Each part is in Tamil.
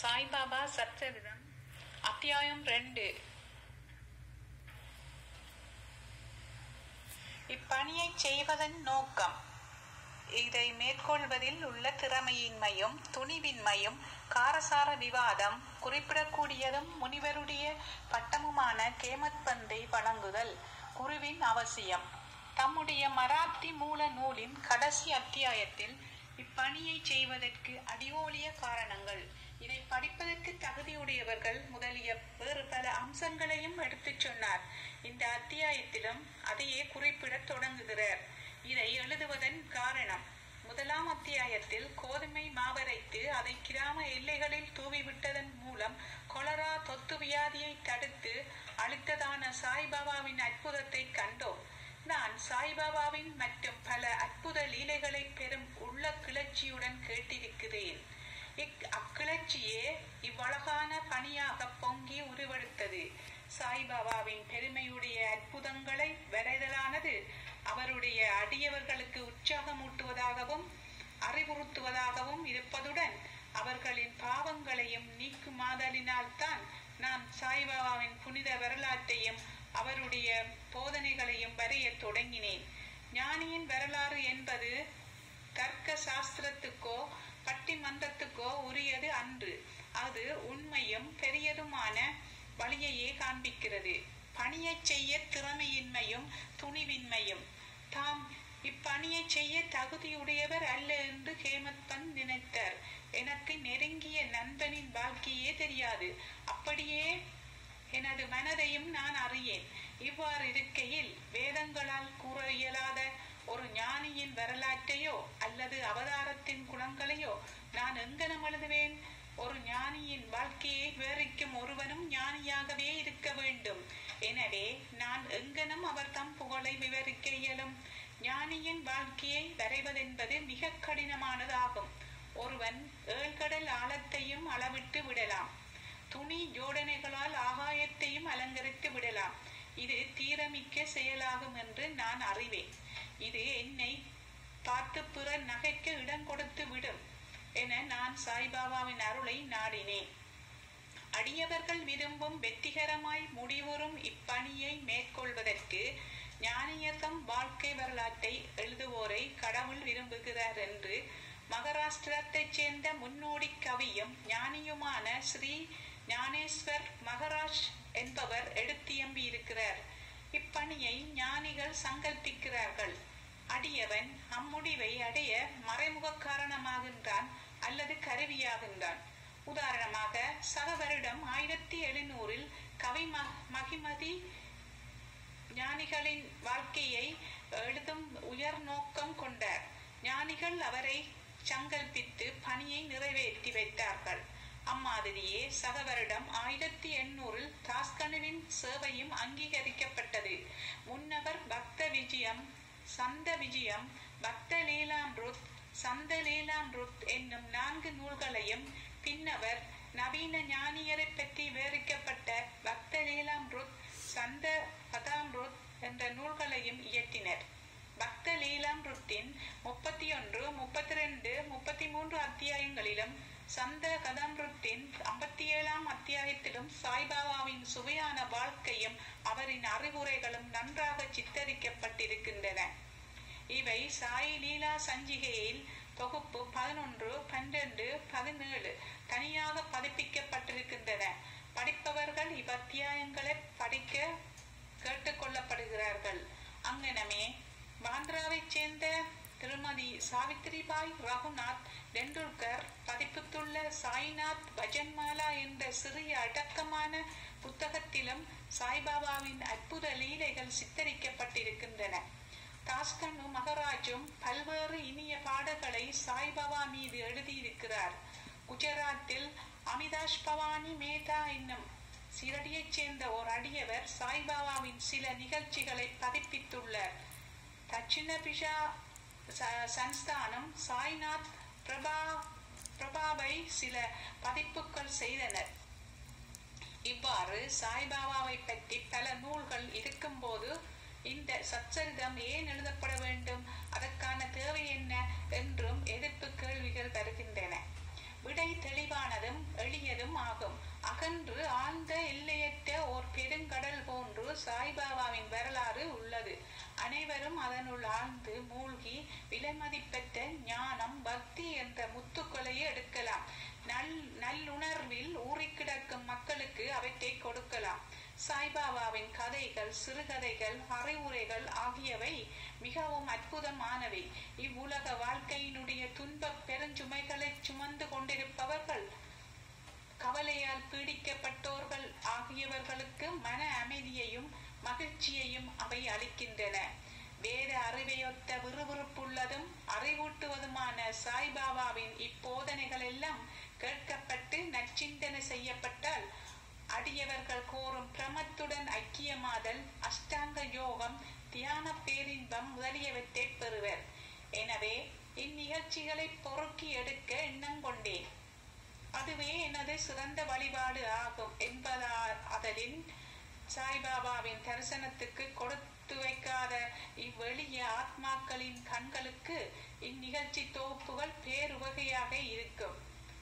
சாய்பாபா சச்சரிதம் அத்தியாயம் ரெண்டு இப்பணியை செய்வதன் நோக்கம் இதை மேற்கொள்வதில் உள்ள திறமையின்மையும் துணிவின்மையும் காரசார விவாதம் குறிப்பிடக்கூடியதும் முனிவருடைய பட்டமுமான கேமத் பந்தை வழங்குதல் குருவின் அவசியம் தம்முடைய மராத்தி மூல நூலின் கடைசி அத்தியாயத்தில் இப்பணியை செய்வதற்கு அடியோலிய காரணங்கள் இதை படிப்பதற்கு தகுதியுடையவர்கள் முதலிய வேறு பல அம்சங்களையும் எடுத்துச் சொன்னார் இந்த அத்தியாயத்திலும் அதையே குறிப்பிடத் தொடங்குகிறார் இதை எழுதுவதன் காரணம் முதலாம் அத்தியாயத்தில் கோதுமை மாவரைத்து அதை கிராம எல்லைகளில் தூவிவிட்டதன் மூலம் கொலரா தொத்து வியாதியை தடுத்து அளித்ததான சாய்பாபாவின் அற்புதத்தை கண்டோம் நான் சாய்பாபாவின் மற்றும் பல அற்புத லீலைகளை பெறும் உள்ள கிளர்ச்சியுடன் கேட்டிருக்கிறேன் இக் அக்கிளர்ச்சியே இவ்வழகான பணியாக பொங்கி உருவெடுத்தது சாய்பாபாவின் பெருமையுடைய அற்புதங்களை வரைதலானது அவருடைய அடியவர்களுக்கு உற்சாகமூட்டுவதாகவும் அறிவுறுத்துவதாகவும் இருப்பதுடன் அவர்களின் பாவங்களையும் நீக்குமாதலினால்தான் நான் சாய்பாபாவின் புனித வரலாற்றையும் அவருடைய போதனைகளையும் வரைய தொடங்கினேன் ஞானியின் வரலாறு என்பது தர்க்க சாஸ்திரத்துக்கோ பட்டிமன்றத்துக்கோ உரியது அன்று அது உண்மையும் பெரியதுமான வழியையே காண்பிக்கிறது பணியை செய்ய திறமையின்மையும் துணிவின்மையும் தாம் இப்பணியை செய்ய தகுதியுடையவர் அல்ல என்று ஹேமத்பந்த் நினைத்தார் எனக்கு நெருங்கிய நண்பனின் வாழ்க்கையே தெரியாது அப்படியே எனது மனதையும் நான் அறியேன் இவ்வாறு இருக்கையில் வேதங்களால் கூற இயலாத ஒரு ஞானியின் வரலாற்றையோ அல்லது அவதாரத்தின் குணங்களையோ நான் எங்கனம் எழுதுவேன் ஒரு ஞானியின் வாழ்க்கையை விவரிக்கும் ஒருவனும் ஞானியாகவே இருக்க வேண்டும் எனவே நான் எங்கனம் அவர் தம் புகழை விவரிக்க இயலும் ஞானியின் வாழ்க்கையை வரைவதென்பது மிக கடினமானதாகும் ஒருவன் ஏழ்கடல் ஆழத்தையும் அளவிட்டு விடலாம் துணி ஜோடனைகளால் ஆகாயத்தையும் அலங்கரித்து விடலாம் இது தீரமிக்க செயலாகும் என்று நான் அறிவேன் இது என்னை பார்த்து பிறர் நகைக்க இடம் கொடுத்து விடும் என நான் சாய்பாபாவின் அருளை நாடினேன் அடியவர்கள் விரும்பும் வெற்றிகரமாய் முடிவுறும் இப்பணியை மேற்கொள்வதற்கு ஞானியர்தம் வாழ்க்கை வரலாற்றை எழுதுவோரை கடவுள் விரும்புகிறார் என்று மகாராஷ்டிரத்தைச் சேர்ந்த முன்னோடி கவியும் ஞானியுமான ஸ்ரீ ஞானேஸ்வர் மகராஜ் என்பவர் எடுத்தியம்பி இருக்கிறார் இப்பணியை ஞானிகள் சங்கல்பிக்கிறார்கள் அடியவன் அம்முடிவை அடைய மறைமுக காரணமாகின்றான் அல்லது கருவியாகின்றான் உதாரணமாக சக வருடம் ஆயிரத்தி எழுநூறில் கவி மகிமதி ஞானிகளின் வாழ்க்கையை எழுதும் உயர் நோக்கம் கொண்டார் ஞானிகள் அவரை சங்கல்பித்து பணியை நிறைவேற்றி வைத்தார்கள் அம்மாதிரியே சக வருடம் ஆயிரத்தி எண்ணூறில் தாஸ்கனுவின் சேவையும் அங்கீகரிக்கப்பட்டது முன்னவர் பக்த விஜயம் சந்த விஜயம் பக்த லீலாம்ருத் சந்த லீலாம்ருத் என்னும் நான்கு நூல்களையும் பின்னவர் நவீன ஞானியரை பற்றி விவரிக்கப்பட்ட பக்த லீலாம்ருத் சந்த பதாம்ருத் என்ற நூல்களையும் இயற்றினர் பக்த லீலாம்ருத்தின் முப்பத்தி ஒன்று முப்பத்தி ரெண்டு முப்பத்தி மூன்று அத்தியாயங்களிலும் சந்த கதாமிருத்தின் ஐம்பத்தி ஏழாம் அத்தியாயத்திலும் சாய்பாபாவின் சுவையான வாழ்க்கையும் அவரின் அறிவுரைகளும் நன்றாக சித்தரிக்கப்பட்டிருக்கின்றன இவை சாய் லீலா சஞ்சிகையில் தொகுப்பு பதினொன்று பன்னிரண்டு பதினேழு தனியாக பதிப்பிக்கப்பட்டிருக்கின்றன படிப்பவர்கள் இவ்வத்தியாயங்களை படிக்க கேட்டுக்கொள்ளப்படுகிறார்கள் அங்கனமே பாந்திராவைச் சேர்ந்த திருமதி சாவித்ரிபாய் ரகுநாத் டெண்டுல்கர் பதிப்பித்துள்ள சாய்நாத் பஜன்மாலா என்ற சிறிய அடக்கமான புத்தகத்திலும் சாய்பாபாவின் அற்புத லீலைகள் சித்தரிக்கப்பட்டிருக்கின்றன தாஸ்கனு மகராஜும் பல்வேறு இனிய பாடல்களை சாய்பாபா மீது எழுதியிருக்கிறார் குஜராத்தில் அமிதாஷ் பவானி மேதா என்னும் சிரடியைச் சேர்ந்த ஓர் அடியவர் சாய்பாபாவின் சில நிகழ்ச்சிகளை பதிப்பித்துள்ளார் தட்சிண பிஷா சன்ஸ்தானம் சாய்நாத் பிரபா பிரபாவை சில பதிப்புகள் செய்தனர் இவ்வாறு சாய்பாபாவை பற்றி பல நூல்கள் இருக்கும்போது இந்த சச்சரிதம் ஏன் எழுதப்பட வேண்டும் அதற்கான தேவை என்ன என்றும் எதிர்ப்பு கேள்விகள் வருகின்றன விடை தெளிவானதும் எளியதும் ஆகும் அகன்று ஆழ்ந்த எல்லையற்ற ஓர் பெருங்கடல் போன்று சாய்பாபாவின் வரலாறு உள்ளது அனைவரும் அதனுள் ஆழ்ந்து மூழ்கி விலைமதிப்பற்ற ஞானம் பக்தி என்ற முத்துக்களை எடுக்கலாம் நல் நல்லுணர்வில் ஊறிக்கிடக்கும் மக்களுக்கு அவற்றை கொடுக்கலாம் சாய்பாபாவின் கதைகள் சிறுகதைகள் அறிவுரைகள் ஆகியவை மிகவும் அற்புதமானவை இவ்வுலக வாழ்க்கையினுடைய துன்ப பெருஞ்சுமைகளை சுமந்து கொண்டிருப்பவர்கள் கவலையால் பீடிக்கப்பட்டோர்கள் ஆகியவர்களுக்கு மன அமைதியையும் மகிழ்ச்சியையும் அவை அளிக்கின்றன வேத அறிவையொத்த விறுவிறுப்புள்ளதும் அறிவூட்டுவதுமான சாய்பாபாவின் இப்போதனைகள் எல்லாம் கேட்கப்பட்டு நச்சிந்தனை செய்யப்பட்டால் அடியவர்கள் கோரும் பிரமத்துடன் ஐக்கியமாதல் அஷ்டாங்க யோகம் தியான பேரின்பம் முதலியவற்றை பெறுவர் எனவே இந்நிகழ்ச்சிகளை பொறுக்கி எடுக்க எண்ணம் கொண்டேன் அதுவே எனது சிறந்த வழிபாடு ஆகும் என்பதாதலின் சாய்பாபாவின் தரிசனத்துக்கு கொடுத்து வைக்காத இவ்வெளிய ஆத்மாக்களின் கண்களுக்கு இந்நிகழ்ச்சி தொகுப்புகள் பேருவகையாக இருக்கும்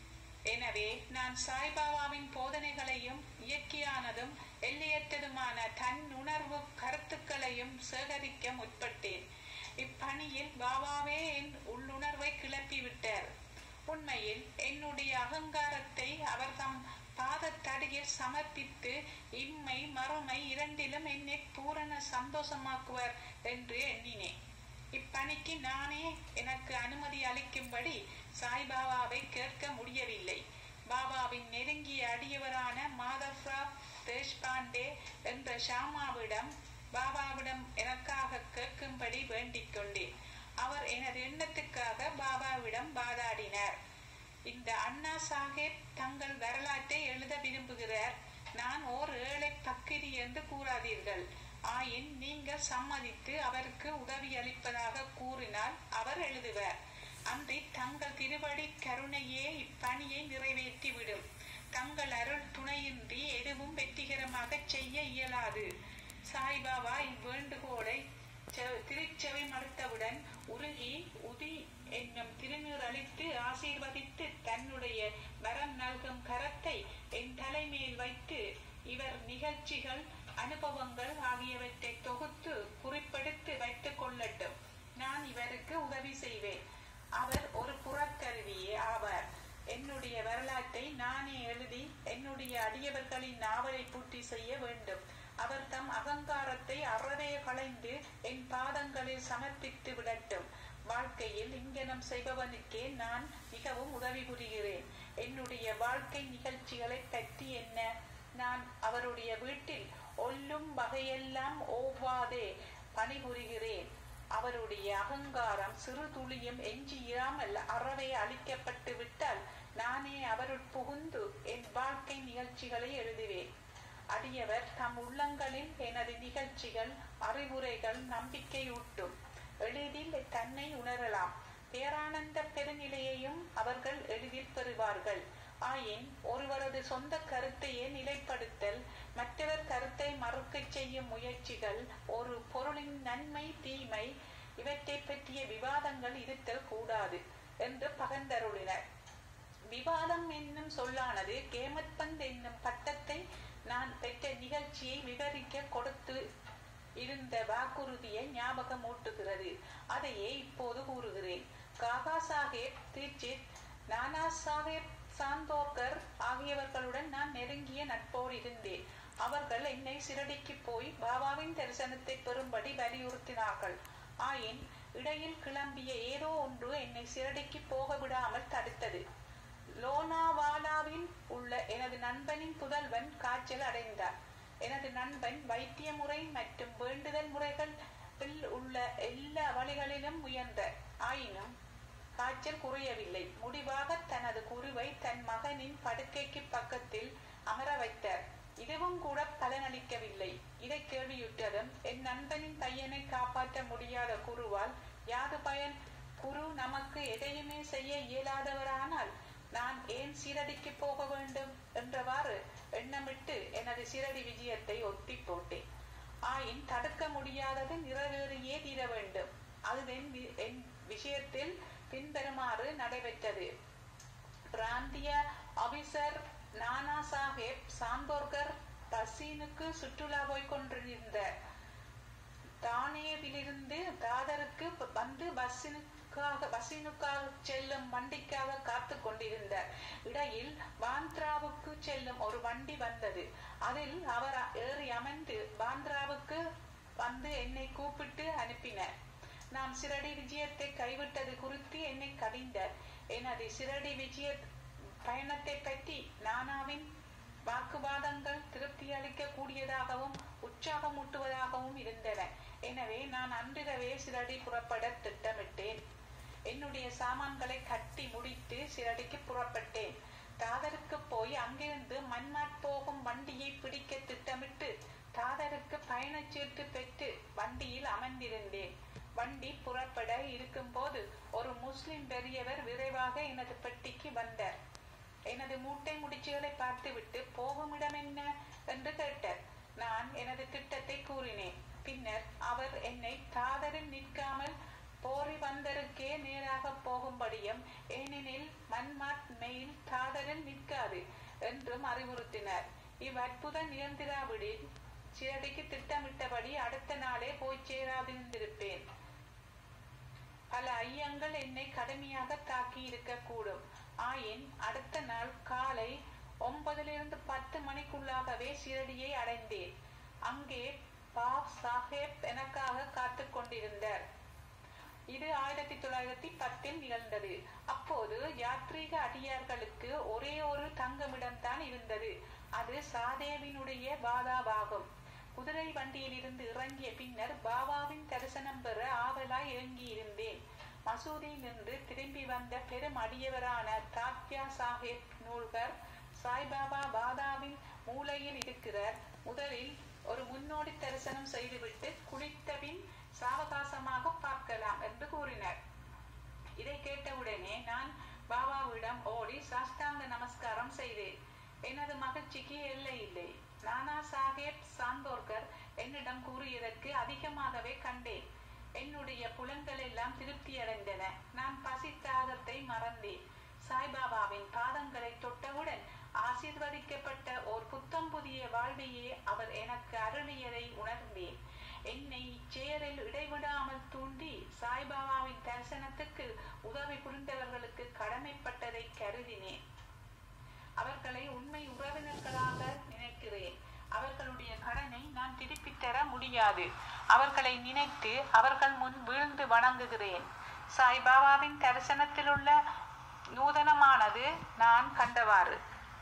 எனவே நான் சாய்பாபாவின் போதனைகளையும் இயற்கையானதும் எல்லையற்றதுமான தன் உணர்வு கருத்துக்களையும் சேகரிக்க முற்பட்டேன் இப்பணியில் பாபாவே என் உள்ளுணர்வை கிளப்பிவிட்டார் உண்மையில் என்னுடைய அகங்காரத்தை அவர் தம் பாதத்தடியில் சமர்ப்பித்து இம்மை மறுமை இரண்டிலும் என்னை பூரண சந்தோஷமாக்குவர் என்று எண்ணினேன் இப்பணிக்கு நானே எனக்கு அனுமதி அளிக்கும்படி சாய்பாபாவை கேட்க முடியவில்லை பாபாவின் நெருங்கிய அடியவரான மாதவ்ராவ் தேஷ்பாண்டே என்ற ஷாமாவிடம் பாபாவிடம் எனக்காக கேட்கும்படி வேண்டிக் கொண்டேன் அவர் எனது எண்ணத்துக்காக பாபாவிடம் வாதாடினார் இந்த அண்ணா சாஹேப் தங்கள் வரலாற்றை எழுத விரும்புகிறார் நான் ஓர் ஏழை பக்கிரி என்று கூறாதீர்கள் ஆயின் நீங்கள் சம்மதித்து அவருக்கு உதவி அளிப்பதாக கூறினால் அவர் எழுதுவார் அன்றி தங்கள் திருவடி கருணையே இப்பணியை நிறைவேற்றிவிடும் தங்கள் அருள் துணையின்றி எதுவும் வெற்றிகரமாக செய்ய இயலாது சாய்பாபா இவ்வேண்டுகோளை திருச்செவி மறுத்தவுடன் உருகி உதி என்னும் திருநீர் அளித்து ஆசீர்வதித்து தன்னுடைய வரம் நல்கும் கரத்தை என் தலைமையில் வைத்து இவர் நிகழ்ச்சிகள் அனுபவங்கள் ஆகியவற்றை தொகுத்து குறிப்பெடுத்து வைத்துக் கொள்ளட்டும் நான் இவருக்கு உதவி செய்வேன் அவர் ஒரு புறக்கருவியே ஆவார் என்னுடைய வரலாற்றை நானே எழுதி என்னுடைய அடியவர்களின் நாவலை பூர்த்தி செய்ய வேண்டும் அவர் தம் அகங்காரத்தை அறவே களைந்து என் பாதங்களில் சமர்ப்பித்து விடட்டும் வாழ்க்கையில் இங்கனம் செய்பவனுக்கே நான் மிகவும் உதவி புரிகிறேன் என்னுடைய வாழ்க்கை நிகழ்ச்சிகளை பற்றி என்ன நான் அவருடைய வீட்டில் ஒல்லும் வகையெல்லாம் ஓவாதே பணிபுரிகிறேன் அவருடைய அகங்காரம் சிறு துளியும் எஞ்சி இராமல் அறவே அழிக்கப்பட்டு விட்டால் நானே அவருள் புகுந்து என் வாழ்க்கை நிகழ்ச்சிகளை எழுதுவேன் அடியவர் தம் உள்ளங்களில் எனது நிகழ்ச்சிகள் அறிவுரைகள் நம்பிக்கையூட்டும் எளிதில் தன்னை உணரலாம் பேரானந்த பெருநிலையையும் அவர்கள் எளிதில் பெறுவார்கள் ஆயின் ஒருவரது சொந்த கருத்தையே நிலைப்படுத்தல் மற்றவர் கருத்தை மறுக்கச் செய்யும் முயற்சிகள் ஒரு பொருளின் நன்மை தீமை இவற்றை பற்றிய விவாதங்கள் இருத்தல் கூடாது என்று பகந்தருளினர் விவாதம் என்னும் சொல்லானது கேமத்பந்த் என்னும் பட்டத்தை நான் பெற்ற நிகழ்ச்சியை விவரிக்க கொடுத்து இருந்த வாக்குறுதியை ஞாபகம் ஊட்டுகிறது அதையே இப்போது கூறுகிறேன் காகா சாஹேப் தீட்சித் நானா சாஹேப் சாந்தோர்கர் ஆகியவர்களுடன் நான் நெருங்கிய நட்போடு இருந்தேன் அவர்கள் என்னை சிரடிக்கு போய் பாபாவின் தரிசனத்தை பெறும்படி வலியுறுத்தினார்கள் ஆயின் இடையில் கிளம்பிய ஏதோ ஒன்று என்னை சிரடிக்கு போக விடாமல் தடுத்தது லோனாவாலாவில் உள்ள எனது நண்பனின் புதல்வன் காய்ச்சல் அடைந்தார் எனது நண்பன் வைத்திய முறை மற்றும் வேண்டுதல் முறைகளில் உள்ள எல்லா வழிகளிலும் முயன்ற ஆயினும் காய்ச்சல் குறையவில்லை முடிவாக தனது குருவை தன் மகனின் படுக்கைக்கு பக்கத்தில் அமர வைத்தார் இதுவும் கூட பலனளிக்கவில்லை இதை கேள்வியுற்றதும் என் நண்பனின் பையனை காப்பாற்ற முடியாத குருவால் யாது பயன் குரு நமக்கு எதையுமே செய்ய இயலாதவரானால் நான் ஏன் சீரடிக்கு போக வேண்டும் என்றவாறு எண்ணமிட்டு எனது சீரடி விஜயத்தை ஒத்தி போட்டேன் ஆயின் தடுக்க முடியாதது நிறைவேறியே தீர வேண்டும் அது என் விஷயத்தில் பின்வருமாறு நடைபெற்றது பிராந்திய ஆபீசர் நானா சாஹேப் சாந்தோர்கர் பசீனுக்கு சுற்றுலா போய் கொண்டிருந்தார் தானேவிலிருந்து தாதருக்கு வந்து பஸ்ஸினுக்காக பஸ்ஸினுக்காக செல்லும் வண்டிக்காக காத்து கொண்டிருந்தார் இடையில் பாந்த்ராவுக்கு செல்லும் ஒரு வண்டி வந்தது அதில் அவர் ஏறி அமர்ந்து பாந்த்ராவுக்கு வந்து என்னை கூப்பிட்டு அனுப்பினார் நான் சிரடி விஜயத்தை கைவிட்டது குறித்து என்னை கடிந்தார் எனது சிரடி விஜய பயணத்தை பற்றி நானாவின் வாக்குவாதங்கள் திருப்தி அளிக்க கூடியதாகவும் உற்சாகமூட்டுவதாகவும் இருந்தன எனவே நான் அன்றிரவே சிரடி புறப்பட திட்டமிட்டேன் என்னுடைய சாமான்களை கட்டி முடித்து சிரடிக்கு புறப்பட்டேன் தாதருக்கு போய் அங்கிருந்து மன்மாட் போகும் வண்டியை பிடிக்க திட்டமிட்டு தாதருக்கு பயணச்சீட்டு பெற்று வண்டியில் அமர்ந்திருந்தேன் வண்டி புறப்பட இருக்கும் போது ஒரு முஸ்லிம் பெரியவர் விரைவாக எனது பெட்டிக்கு வந்தார் எனது மூட்டை முடிச்சுகளை பார்த்துவிட்டு போகும் இடம் என்ன என்று கேட்டார் நான் எனது திட்டத்தை கூறினேன் பின்னர் அவர் என்னை தாதரில் நிற்காமல் போரி வந்தருக்கே நேராக போகும்படியும் ஏனெனில் மன்மாட் மெயில் தாதரில் நிற்காது என்றும் அறிவுறுத்தினார் இவ்வற்புத நிகழ்ந்திராவிடில் சிறடிக்கு திட்டமிட்டபடி அடுத்த நாளே போய் சேராதிருந்திருப்பேன் பல ஐயங்கள் என்னை கடுமையாக தாக்கி இருக்கக்கூடும் ஆயின் அடுத்த நாள் காலை ஒன்பதிலிருந்து பத்து மணிக்குள்ளாகவே சிரடியை அடைந்தேன் அங்கே பாப் சாஹேப் எனக்காக காத்து கொண்டிருந்தார் இது ஆயிரத்தி தொள்ளாயிரத்தி பத்தில் நிகழ்ந்தது அப்போது யாத்ரீக அடியார்களுக்கு ஒரே ஒரு தங்குமிடம்தான் இருந்தது அது சாதேவினுடைய பாதாவாகும் குதிரை வண்டியில் இருந்து இறங்கிய பின்னர் பாபாவின் தரிசனம் பெற ஆவலாய் இறங்கி இருந்தேன் மசூதியில் நின்று திரும்பி வந்த பெரும் அடியவரான தாத்யா சாஹேப் நூல்கர் சாய்பாபா பாதாவின் மூலையில் இருக்கிறார் முதலில் ஒரு முன்னோடி தரிசனம் செய்துவிட்டு குளித்தபின் சாவகாசமாக பார்க்கலாம் என்று கூறினார் இதை கேட்டவுடனே நான் பாபாவிடம் ஓடி சாஷ்டாங்க நமஸ்காரம் செய்தேன் எனது மகிழ்ச்சிக்கு எல்லை இல்லை நானா சாஹேப் சாந்தோர்கர் என்னிடம் கூறியதற்கு அதிகமாகவே கண்டேன் என்னுடைய புலன்கள் எல்லாம் திருப்தி அடைந்தன நான் பசி தாகத்தை மறந்தேன் சாய்பாபாவின் பாதங்களை தொட்டவுடன் ஆசீர்வதிக்கப்பட்ட ஓர் புத்தம் புதிய வாழ்வையே அவர் எனக்கு அருளியதை உணர்ந்தேன் என்னை இச்செயரில் இடைவிடாமல் தூண்டி சாய்பாபாவின் தரிசனத்துக்கு உதவி புரிந்தவர்களுக்கு கடமைப்பட்டதை கருதினேன் அவர்களை உண்மை உறவினர்களாக நினைக்கிறேன் அவர்களுடைய கடனை நான் திருப்பித் தர முடியாது அவர்களை நினைத்து அவர்கள் முன் வீழ்ந்து வணங்குகிறேன் சாய்பாபாவின் தரிசனத்திலுள்ள நூதனமானது நான் கண்டவாறு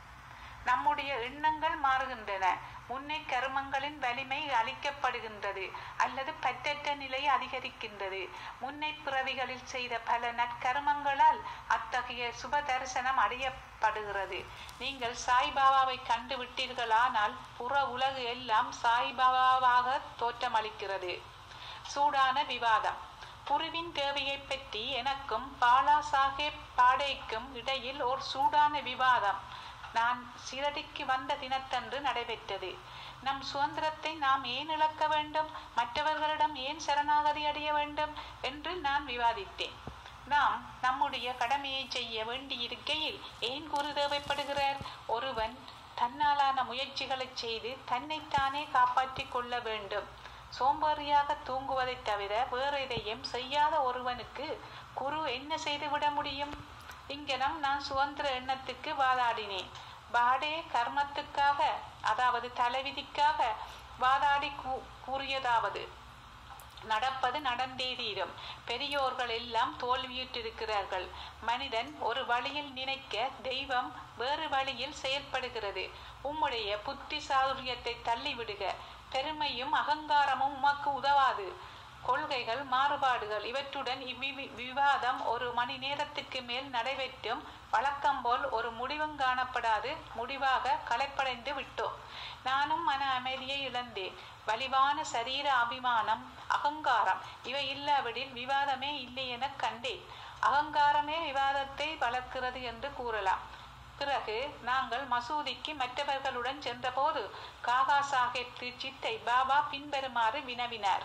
நம்முடைய எண்ணங்கள் மாறுகின்றன முன்னை கருமங்களின் வலிமை அளிக்கப்படுகின்றது அல்லது பற்றற்ற நிலை அதிகரிக்கின்றது முன்னை பிறவிகளில் செய்த பல நற்கருமங்களால் அத்தகைய சுப தரிசனம் அடையப்படுகிறது நீங்கள் சாய்பாபாவை கண்டு விட்டீர்களானால் புற உலகு எல்லாம் சாய்பாபாவாக தோற்றமளிக்கிறது சூடான விவாதம் புருவின் தேவையை பற்றி எனக்கும் பாலா சாஹேப் பாடேக்கும் இடையில் ஓர் சூடான விவாதம் நான் சிரடிக்கு வந்த தினத்தன்று நடைபெற்றது நம் சுதந்திரத்தை நாம் ஏன் இழக்க வேண்டும் மற்றவர்களிடம் ஏன் சரணாகதி அடைய வேண்டும் என்று நான் விவாதித்தேன் நாம் நம்முடைய கடமையை செய்ய வேண்டியிருக்கையில் ஏன் குரு தேவைப்படுகிறார் ஒருவன் தன்னாலான முயற்சிகளை செய்து தன்னைத்தானே காப்பாற்றிக் கொள்ள வேண்டும் சோம்பேறியாக தூங்குவதை தவிர வேறு எதையும் செய்யாத ஒருவனுக்கு குரு என்ன செய்துவிட முடியும் இங்கனம் நான் சுதந்திர எண்ணத்துக்கு வாதாடினேன் பாடே கர்மத்துக்காக அதாவது தலைவிதிக்காக வாதாடி கூ கூறியதாவது நடப்பது நடந்தே தீரும் பெரியோர்கள் எல்லாம் தோல்வியுற்றிருக்கிறார்கள் மனிதன் ஒரு வழியில் நினைக்க தெய்வம் வேறு வழியில் செயல்படுகிறது உம்முடைய புத்தி சாதுரியத்தை தள்ளிவிடுக பெருமையும் அகங்காரமும் உமக்கு உதவாது கொள்கைகள் மாறுபாடுகள் இவற்றுடன் இவ்வி- விவாதம் ஒரு மணி நேரத்துக்கு மேல் நடைபெற்றும் வழக்கம் போல் ஒரு முடிவும் காணப்படாது முடிவாக களைப்படைந்து விட்டோம் நானும் மன அமைதியை இழந்தேன் வலிவான சரீர அபிமானம் அகங்காரம் இவை இல்லாவிடில் விவாதமே இல்லை என கண்டேன் அகங்காரமே விவாதத்தை வளர்க்கிறது என்று கூறலாம் பிறகு நாங்கள் மசூதிக்கு மற்றவர்களுடன் சென்றபோது காகா சாஹேப் தீட்சித்தை பாபா பின்வருமாறு வினவினார்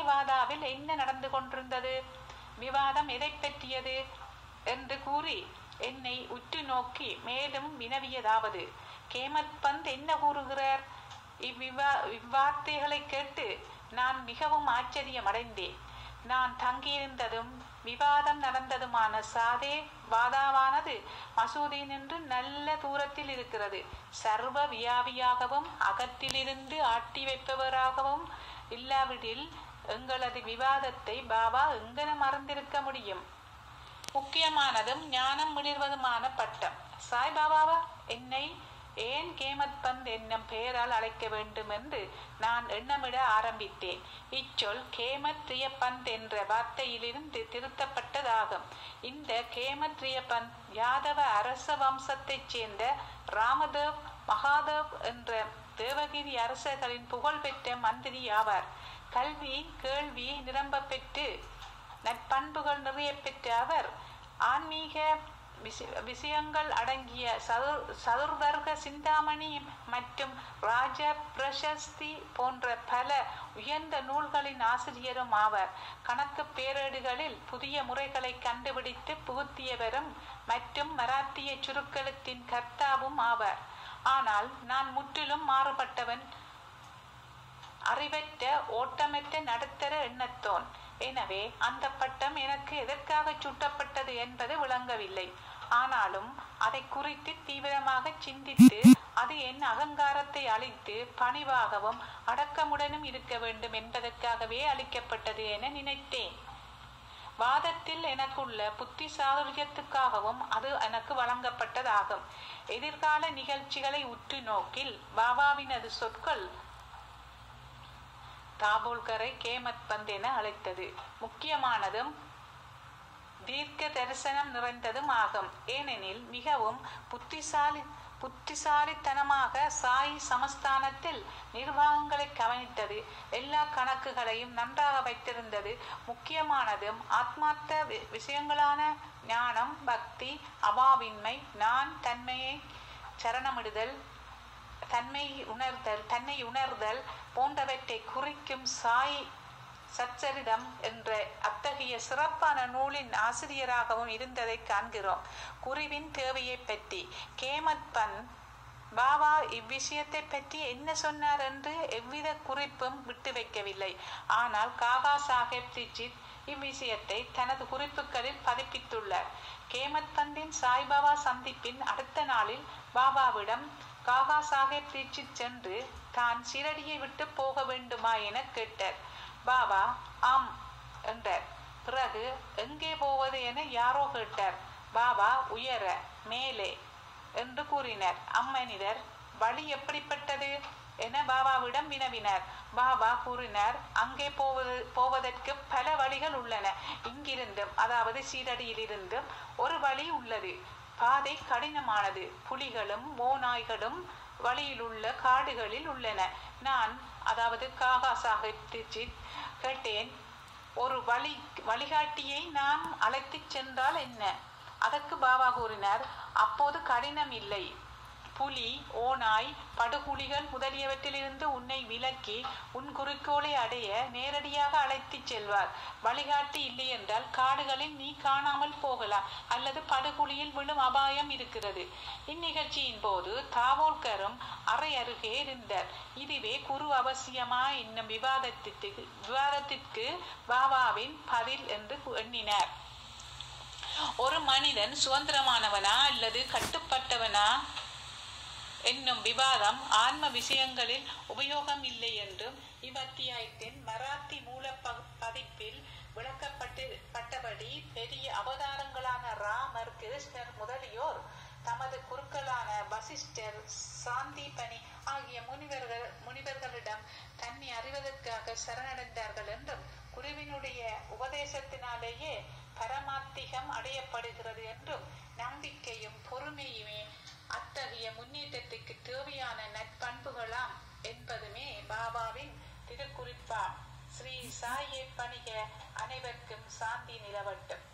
சாதேவாதாவில் என்ன நடந்து கொண்டிருந்தது விவாதம் எதை பற்றியது என்று கூறி என்னை உற்று நோக்கி மேலும் வினவியதாவது கேமத் பந்த் என்ன கூறுகிறார் இவ்விவா இவ்வார்த்தைகளை கேட்டு நான் மிகவும் ஆச்சரியமடைந்தேன் நான் தங்கியிருந்ததும் விவாதம் நடந்ததுமான சாதே வாதாவானது மசூதி நின்று நல்ல தூரத்தில் இருக்கிறது சர்வ வியாபியாகவும் அகத்திலிருந்து ஆட்டி வைப்பவராகவும் இல்லாவிடில் எங்களது விவாதத்தை பாபா எங்கன மறந்திருக்க முடியும் முக்கியமானதும் ஞானம் மிளிர்வதுமான பட்டம் சாய்பாபாவா என்னை ஏன் கேமத் பந்த் என்னும் பெயரால் அழைக்க வேண்டும் என்று நான் எண்ணமிட ஆரம்பித்தேன் இச்சொல் கேமத் ரியபந்த் என்ற வார்த்தையிலிருந்து திருத்தப்பட்டதாகும் இந்த கேமத் ரியபந்த் யாதவ அரச வம்சத்தைச் சேர்ந்த ராமதேவ் மகாதேவ் என்ற தேவகிரி அரசர்களின் புகழ்பெற்ற மந்திரி ஆவார் கல்வி கேள்வி நிரம்ப பெற்று நற்பண்புகள் நிறைய பெற்ற அவர் ஆன்மீக விஷயங்கள் அடங்கிய சதுர் சதுர்வர்க சிந்தாமணி மற்றும் ராஜ பிரசஸ்தி போன்ற பல உயர்ந்த நூல்களின் ஆசிரியரும் ஆவர் கணக்கு பேரேடுகளில் புதிய முறைகளை கண்டுபிடித்து புகுத்தியவரும் மற்றும் மராத்திய சுருக்கெழுத்தின் கர்த்தாவும் ஆவார் ஆனால் நான் முற்றிலும் மாறுபட்டவன் அறிவற்ற ஓட்டமற்ற நடுத்தர எண்ணத்தோன் எனவே அந்த பட்டம் எனக்கு எதற்காக சுட்டப்பட்டது என்பது விளங்கவில்லை ஆனாலும் அதை குறித்து தீவிரமாக சிந்தித்து அது என் அகங்காரத்தை அழித்து பணிவாகவும் அடக்கமுடனும் இருக்க வேண்டும் என்பதற்காகவே அளிக்கப்பட்டது என நினைத்தேன் வாதத்தில் எனக்குள்ள புத்தி சாதுரியத்துக்காகவும் அது எனக்கு வழங்கப்பட்டதாகும் எதிர்கால நிகழ்ச்சிகளை உற்று நோக்கில் பாபாவினது சொற்கள் தாபோல்கரை கேமத் பந்த் என அழைத்தது முக்கியமானதும் தீர்க்க தரிசனம் நிறைந்ததும் ஆகும் ஏனெனில் மிகவும் புத்திசாலி புத்திசாலித்தனமாக சாய் சமஸ்தானத்தில் நிர்வாகங்களை கவனித்தது எல்லா கணக்குகளையும் நன்றாக வைத்திருந்தது முக்கியமானதும் ஆத்மார்த்த விஷயங்களான ஞானம் பக்தி அபாவின்மை நான் தன்மையை சரணமிடுதல் தன்மை உணர்தல் தன்னை உணர்தல் போன்றவற்றை குறிக்கும் சாய் சச்சரிதம் என்ற அத்தகைய சிறப்பான நூலின் ஆசிரியராகவும் இருந்ததை காண்கிறோம் குருவின் தேவையை பற்றி கேமத் பன் பாபா இவ்விஷயத்தை பற்றி என்ன சொன்னார் என்று எவ்வித குறிப்பும் விட்டு வைக்கவில்லை ஆனால் காகா சாஹேப் தீட்சித் இவ்விஷயத்தை தனது குறிப்புகளில் பதிப்பித்துள்ளார் கேமத் பந்தின் சாய்பாபா சந்திப்பின் அடுத்த நாளில் பாபாவிடம் காகா சாஹேப் தீட்சித் சென்று தான் சிரடியை விட்டு போக வேண்டுமா என கேட்டார் பாபா ஆம் என்றார் பிறகு எங்கே போவது என யாரோ கேட்டார் பாபா உயர மேலே என்று கூறினார் அம்மனிதர் வழி எப்படிப்பட்டது என பாபாவிடம் வினவினார் பாபா கூறினார் அங்கே போவது போவதற்கு பல வழிகள் உள்ளன இங்கிருந்தும் அதாவது சீரடியிலிருந்தும் ஒரு வழி உள்ளது பாதை கடினமானது புலிகளும் ஓநாய்களும் வழியிலுள்ள காடுகளில் உள்ளன நான் அதாவது காகா சாஹிப் தீட்சித் கேட்டேன் ஒரு வழி வழிகாட்டியை நாம் அழைத்துச் சென்றால் என்ன அதற்கு பாபா கூறினார் அப்போது கடினம் இல்லை புலி ஓநாய் படுகுழிகள் முதலியவற்றிலிருந்து உன்னை விலக்கி உன் குறிக்கோளை அடைய நேரடியாக அழைத்துச் செல்வார் வழிகாட்டி இல்லை என்றால் காடுகளில் நீ காணாமல் போகலாம் அல்லது படுகுழியில் விழும் அபாயம் இருக்கிறது இந்நிகழ்ச்சியின் போது தாவோல்கரும் அறை அருகே இருந்தார் இதுவே குரு அவசியமா என்னும் விவாதத்திற்கு விவாதத்திற்கு பாபாவின் பதில் என்று எண்ணினார் ஒரு மனிதன் சுதந்திரமானவனா அல்லது கட்டுப்பட்டவனா என்னும் விவாதம் ஆன்ம விஷயங்களில் உபயோகம் இல்லை என்றும் இவ்வத்தியாயத்தின் மராத்தி மூல பதிப்பில் விளக்கப்பட்டு பட்டபடி பெரிய அவதாரங்களான ராமர் கிருஷ்ணர் முதலியோர் தமது குருக்களான வசிஷ்டர் சாந்திபனி ஆகிய முனிவர்கள் முனிவர்களிடம் தன்னை அறிவதற்காக சரணடைந்தார்கள் என்றும் குருவினுடைய உபதேசத்தினாலேயே பரமாத்திகம் அடையப்படுகிறது என்றும் நம்பிக்கையும் பொறுமையுமே அத்தகைய முன்னேற்றத்துக்கு தேவையான நற்பண்புகளாம் என்பதுமே பாபாவின் திருக்குறிப்பாம் ஸ்ரீ சாயை பணிக அனைவருக்கும் சாந்தி நிலவட்டும்